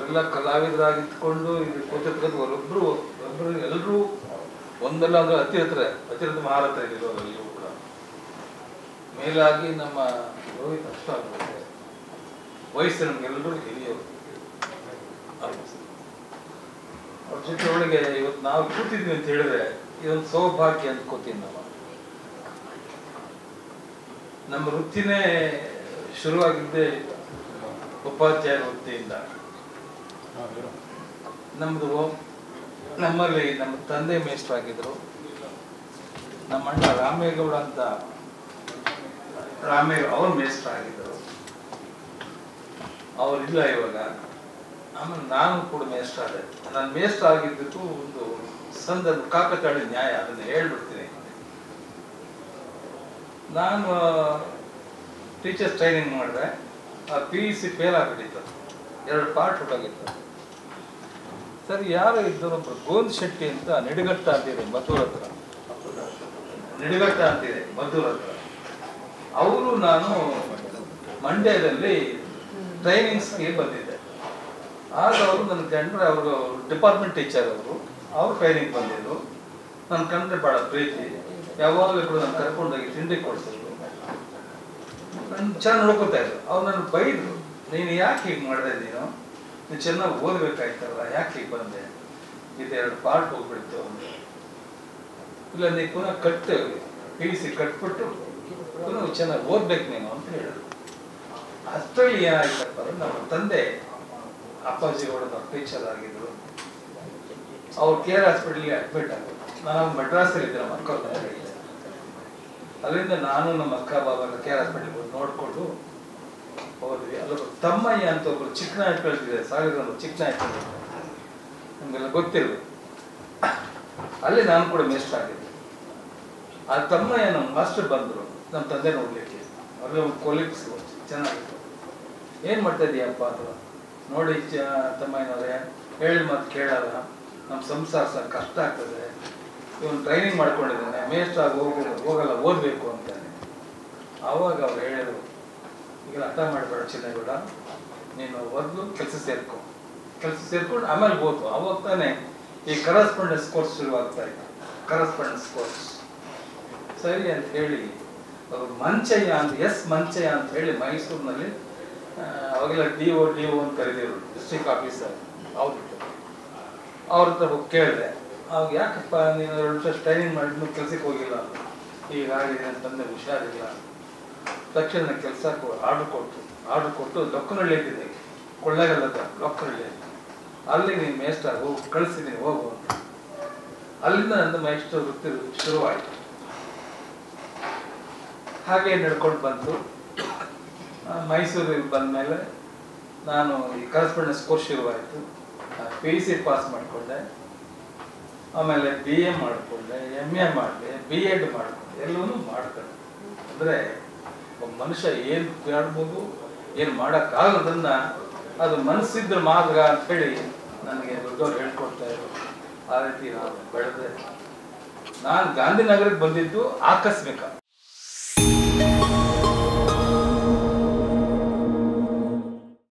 ಅವರೆಲ್ಲ ಕಲಾವಿದರಾಗಿದ್ಕೊಂಡು ಇದು ಕೂತಿರ್ಕೊಂಡು ಅವರೊಬ್ರು ಒಬ್ಬರು ಎಲ್ಲರೂ ಒಂದಲ್ಲ ಅಂದ್ರೆ ಅತಿ ಹತ್ರ ಅತಿ ಹತ್ರ ಮಹಾರಥರಿರೋರು ಎಲ್ಲರೂ ಕೂಡ ಮೇಲಾಗಿ ನಮ್ಮ ರೋಹಿತ್ ಅಷ್ಟ ಆಗ್ಬೋದು ವಯಸ್ಸು ನಮ್ಗೆಲ್ಲರೂ ಹಿರಿಯವರು ಅವ್ರ ಜೊತೆ ಒಳಗೆ ಇವತ್ತು ನಾವು ಕೂತಿದ್ವಿ ಅಂತ ಹೇಳಿದ್ರೆ ಇದೊಂದು ಸೌಭಾಗ್ಯ ಅಂತ ಕೂತೀನಿ ನಾವು ನಮ್ಮ ವೃತ್ತಿನೇ ಶುರುವಾಗಿದ್ದೇ ಉಪಾಧ್ಯಾಯ ವೃತ್ತಿಯಿಂದ ನಮ್ಮದು ನಮ್ಮಲ್ಲಿ ನಮ್ಮ ತಂದೆ ಮೇಷ್ಟ್ರಾಗಿದ್ರು ನಮ್ಮ ಅಣ್ಣ ರಾಮೇಗೌಡ ಅಂತ ರಾಮೇ ಅವ್ರ ಮೇಷ್ಟ್ರಾಗಿದ್ದರು ಅವರಿಲ್ಲ ಇವಾಗ ಆಮೇಲೆ ನಾನು ಕೂಡ ಮೇಷ್ಟ್ರಾದೆ ನಾನು ಮೇಷ್ಟ್ರ ಆಗಿದ್ದಕ್ಕೂ ಒಂದು ಸಂದರ್ಭ ಕಾಕತಾಳಿ ನ್ಯಾಯ ಅದನ್ನು ಹೇಳ್ಬಿಡ್ತೀನಿ ನಾನು ಟೀಚರ್ಸ್ ಟ್ರೈನಿಂಗ್ ಮಾಡಿದೆ ಆ ಪಿ ಯು ಸಿ ಫೇಲ್ ಆಗಿಬಿಟ್ಟಿತ್ತು ಎರಡು ಪಾರ್ಟ್ ಹೊಟ್ಟೋಗಿತ್ತು ಸರಿ ಯಾರೋ ಇದ್ದರು ಒಬ್ರು ಗೋಂದ್ ಶೆಟ್ಟಿ ಅಂತ ನಿಡಗಟ್ಟ ಅಂತಿದೆ ಮದ್ದೂರ್ ಹತ್ರ ನಿಡಗಟ್ಟ ಅಂತಿದೆ ಮದ್ದೂರ್ ಹತ್ರ ಅವರು ನಾನು ಮಂಡ್ಯದಲ್ಲಿ ಟ್ರೈನಿಂಗ್ಸ್ಗೆ ಬಂದಿದ್ದೆ ಆಗ ಅವರು ನನ್ನ ಕಂಡ್ರೆ ಅವರು ಡಿಪಾರ್ಟ್ಮೆಂಟ್ ಟೀಚರ್ ಅವರು ಅವ್ರು ಟ್ರೈನಿಂಗ್ ಬಂದಿದ್ರು ನನ್ನ ಕಂಡ್ರೆ ಭಾಳ ಪ್ರೀತಿ ಯಾವಾಗಲೂ ಕೂಡ ನಾನು ಕರ್ಕೊಂಡೋಗಿ ತಿಂಡಿ ಕೊಡ್ತಿದ್ರು ನನ್ನ ಚೆನ್ನಾಗಿ ನೋಡ್ಕೊತಾ ಇದ್ರು ಅವ್ರು ನನ್ನ ಬೈದ್ರು ನೀನು ಯಾಕೆ ಹೀಗೆ ಮಾಡಿದೆ ನೀನು ನೀನು ಚೆನ್ನಾಗಿ ಓದಬೇಕಾಯ್ತಲ್ಲ ಯಾಕೆ ಹೀಗೆ ಬಂದೆ ಇದೆರಡು ಪಾರ್ಟ್ ಹೋಗ್ಬಿಡ್ತು ಅಂದೆ ಇಲ್ಲ ನೀ ಪುನಃ ಕಟ್ಟು ಪಿ ಯು ಸಿ ಕಟ್ಬಿಟ್ಟು ಪುನಃ ಚೆನ್ನಾಗಿ ಓದ್ಬೇಕು ನೀನು ಅಂತ ಹೇಳಿದ್ರು ಅಷ್ಟರಲ್ಲಿ ಏನಾಯ್ತಪ್ಪ ಅಂದ್ರೆ ನಮ್ಮ ತಂದೆ ಅಪ್ಪಾಜಿ ಗೌಡ ಟೀಚರ್ ಆಗಿದ್ರು ಅವ್ರು ಕೆ ಆರ್ ಹಾಸ್ಪಿಟಲ್ಗೆ ಅಡ್ಮಿಟ್ ಆಗಿದ್ರು ನಾನು ಮಡ್ರಾಸಲ್ಲಿ ಇದ್ದೆ ನಮ್ಮ ಅಕ್ಕ ಮನೆಯಲ್ಲಿ. ಅಲ್ಲಿಂದ ನಾನು ನಮ್ಮ ಅಕ್ಕ ಬಾಬಾ ಕೆ ಆರ್ ಹಾಸ್ಪಿಟಲ್ಗೆ ಹೋಗಿ ನೋಡಿಕೊಂಡು ಹೋದ್ವಿ ಅಲ್ಲೊಬ್ಬರು ತಮ್ಮಯ್ಯ ಅಂತ ಒಬ್ರು ಚಿಕ್ಕ ನಾಯಕ ಕಳ್ತಿದೆ ಸಾವಿರ ಚಿಕ್ಕ ನಾಯಕ ನಮಗೆಲ್ಲ ಗೊತ್ತಿರಬೇಕು ಅಲ್ಲಿ ನಾನು ಕೂಡ ಮೇಸ್ಟ್ ಆಗಿದ್ದೆ ಆ ತಮ್ಮಯ್ಯ ನಮ್ಮ ಮಾಸ್ಟರ್ ಬಂದರು ನಮ್ಮ ತಂದೆ ನೋಡ್ಲಿಕ್ಕೆ ಅವ್ರಿಗೆ ಒಂದು ಕೊಲೀಗ್ಸ್ ಚೆನ್ನಾಗಿತ್ತು ಏನು ಮಾಡ್ತಾ ಇದೀಯಪ್ಪ ಅಂತ ನೋಡಿ ಚ ತಮ್ಮಯ್ಯನವ್ರೆ ಹೇಳಿ ಮಾತು ಕೇಳಲ್ಲ ನಮ್ಮ ಸಂಸಾರ ಸಹ ಕಷ್ಟ ಆಗ್ತದೆ ಇವನು ಟ್ರೈನಿಂಗ್ ಮಾಡ್ಕೊಂಡಿದ್ದಾನೆ ಮೇಸ್ಟ್ ಆಗಿ ಹೋಗಿ ಹೋಗಲ್ಲ ಓದಬೇಕು ಅಂತಾನೆ ಆವಾಗ ಅವ್ರು ಹೇಳಿದ್ರು ಈಗ ಅರ್ಥ ಮಾಡಬೇಡ ಚಿನ್ನಗೌಡ ನೀನು ಮೊದಲು ಕೆಲಸ ಸೇರ್ಕೊ ಕೆಲಸ ಸೇರ್ಕೊಂಡು ಆಮೇಲೆ ಓದು ಅವಾಗ ತಾನೇ ಈ ಕರಸ್ಪಾಂಡೆನ್ಸ್ ಕೋರ್ಸ್ ಶುರುವಾಗ್ತಾ ಇತ್ತು ಕರಸ್ಪಾಂಡೆನ್ಸ್ ಕೋರ್ಸ್ ಸರಿ ಅಂತ ಹೇಳಿ ಅವರು ಮಂಚಯ್ಯ ಅಂತ ಎಸ್ ಮಂಚಯ್ಯ ಅಂತ ಹೇಳಿ ಮೈಸೂರಿನಲ್ಲಿ ಆ, ಅವಾಗೆಲ್ಲ ಡಿ ಒ ಡಿ ಒ ಅಂತ ಕರೀತಿದ್ರು ಡಿಸ್ಟ್ರಿಕ್ಟ್ ಆಫೀಸರ್ ಅವ್ರು ಅವ್ರ ಹತ್ರ ಹೋಗಿ ಕೇಳಿದೆ ಅವಾಗ ಯಾಕಪ್ಪ ನೀನು ಎರಡು ವರ್ಷ ಟ್ರೈನಿಂಗ್ ಮಾಡಿದ್ನು ಕೆಲ್ಸಕ್ಕೆ ಹೋಗಿಲ್ಲ ಹೀಗಾಗಿದೆ ಅಂತಂದ್ರೆ ಹುಷಾರಿಲ್ಲ ತಕ್ಷಣ ಕೆಲಸ ಆರ್ಡರ್ ಕೊಟ್ಟು ಆರ್ಡರ್ ಕೊಟ್ಟು ಲೊಕ್ಕನಹಳ್ಳಿ ಇದ್ದಿದೆ ಕೊಳ್ಳೇಗಾಲದ ಲೊಕ್ಕನಹಳ್ಳಿ ಅಲ್ಲಿ ನೀನು ಮೇಸ್ಟಾಗಿ ಹೋಗಿ ಕಳಿಸಿದ್ದೀನಿ ಹೋಗು ಅಂತ ಅಲ್ಲಿಂದ ನನ್ನ ಮೇಸ್ಟ್ ವೃತ್ತಿ ಶುರುವಾಯಿತು ಹಾಗೆ ನಡ್ಕೊಂಡು ಬಂತು ಆ, ಮೈಸೂರಿಗೆ ಬಂದಮೇಲೆ ನಾನು ಈ ಕರೆಸ್ಪಾಂಡೆನ್ಸ್ ಕೋರ್ಸ್ ಶುರುವಾಯಿತು ಪಿ ಯು ಸಿ ಪಾಸ್ ಮಾಡಿಕೊಂಡೆ ಆಮೇಲೆ ಬಿ ಎ ಮಾಡಿಕೊಂಡೆ ಎಮ್ ಎ ಮಾಡಿದೆ ಬಿ ಎಡ್ ಮಾಡಿಕೊಂಡೆ ಎಲ್ಲವೂ ಮಾಡ್ಕೊಂಡೆ ಅಂದರೆ ಒಬ್ಬ ಮನುಷ್ಯ ಏನು ಮಾಡ್ಬೋದು ಏನು ಮಾಡೋಕ್ಕಾಗೋದನ್ನ ಅದು ಮನಸ್ಸಿದ್ರೆ ಮಾರ್ಗ ಅಂತ ಹೇಳಿ ನನಗೆ ದೊಡ್ಡವ್ರು ಹೇಳ್ಕೊಡ್ತಾ ಇದ್ರು ಆ ರೀತಿ ನಾನು ಬೆಳೆದೆ ನಾನು ಗಾಂಧಿನಗರಕ್ಕೆ ಬಂದಿದ್ದು ಆಕಸ್ಮಿಕ